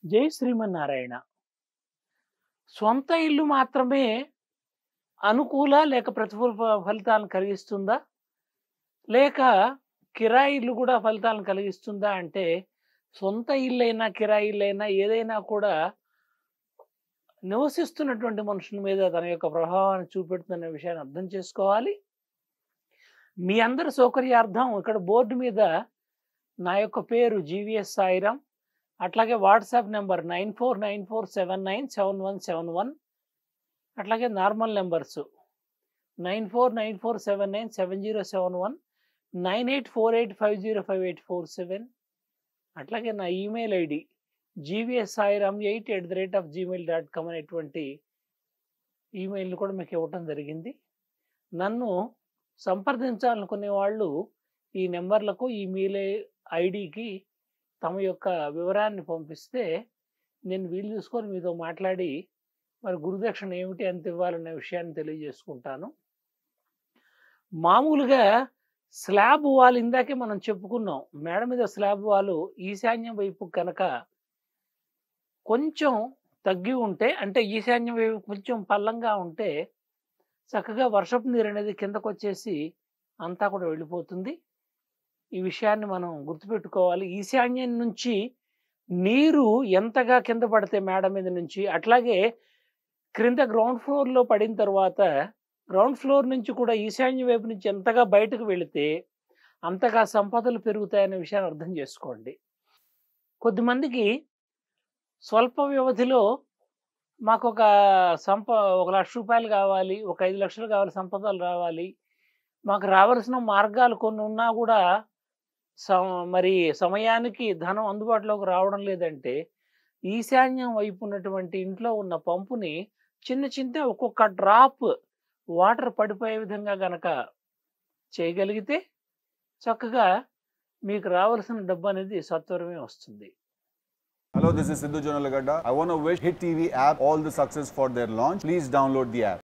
జై శ్రీమన్నారాయణ సొంత ఇల్లు మాత్రమే అనుకూల లేక ప్రతికూల ఫ- ఫలితాలను కలిగిస్తుందా లేక కిరాయి ఇల్లు కూడా ఫలితాలను కలిగిస్తుందా అంటే సొంత ఇల్లైనా కిరాయి ఇల్లైనా ఏదైనా కూడా నివసిస్తున్నటువంటి మనుషుల మీద తన యొక్క ప్రభావాన్ని చూపెడుతున్న విషయాన్ని అర్థం చేసుకోవాలి మీ అందరి సౌకర్యార్థం ఇక్కడ బోర్డు మీద నా యొక్క పేరు జీవిఎస్ సాయిరామ్ అట్లాగే WhatsApp number nine four nine four seven nine seven one seven one అట్లాగే normal numbers nine four nine four seven nine seven zero seven one nine eight four eight five zero five eight four seven అట్లాగే నా email ID GVS Sairam eight at the rate of Gmail dot com అనేటువంటి email కూడా మీకు ఇవ్వటం జరిగింది నన్ను సంప్రదించాలనుకునే వాళ్ళు ఈ నెంబర్లకు ఈమెయిల్ ఐడికి తమ యొక్క వివరాన్ని పంపిస్తే నేను వీలు చూసుకొని మీతో మాట్లాడి మరి గురుదక్షిణ ఏమిటి ఎంత ఇవ్వాలనే విషయాన్ని తెలియజేసుకుంటాను మామూలుగా స్లాబ్ వాల్ ఇందాకే మనం చెప్పుకున్నాం మేడ మీద స్లాబ్ వాలు ఈశాన్యం వైపు కనుక కొంచెం తగ్గి ఉంటే అంటే ఈశాన్యం వైపు కొంచెం పల్లంగా ఉంటే చక్కగా వర్షపు నీరు అనేది కిందకు వచ్చేసి అంతా కూడా వెళ్ళిపోతుంది ఈ విషయాన్ని మనం గుర్తుపెట్టుకోవాలి ఈశాన్యం నుంచి నీరు ఎంతగా కింద పడితే మేడ మీద నుంచి అట్లాగే క్రింద గ్రౌండ్ ఫ్లోర్లో పడిన తర్వాత గ్రౌండ్ ఫ్లోర్ నుంచి కూడా ఈశాన్య వైపు నుంచి ఎంతగా బయటకు వెళితే అంతగా సంపదలు పెరుగుతాయనే విషయాన్ని అర్థం చేసుకోండి కొద్దిమందికి స్వల్ప వ్యవధిలో మాకు ఒక సంప ఒక లక్ష రూపాయలు కావాలి ఒక ఐదు లక్షలు కావాలి సంపదలు రావాలి మాకు రావాల్సిన మార్గాలు కొన్ని ఉన్నా కూడా సమ- మరి సమయానికి ధనం అందుబాటులోకి రావడం లేదంటే ఈశాన్యం వైపు ఉన్నటువంటి ఇంట్లో ఉన్న పంపుని చిన్న చిన్న ఒక్కొక్క డ్రాప్ వాటర్ పడిపోయే విధంగా గనక చేయగలిగితే చక్కగా మీకు రావాల్సిన డబ్బు అనేది సత్వరమే వస్తుంది Hello, this is Sidhu Jonalagada. I want to wish Hit TV app all the success for their launch. Please download the app.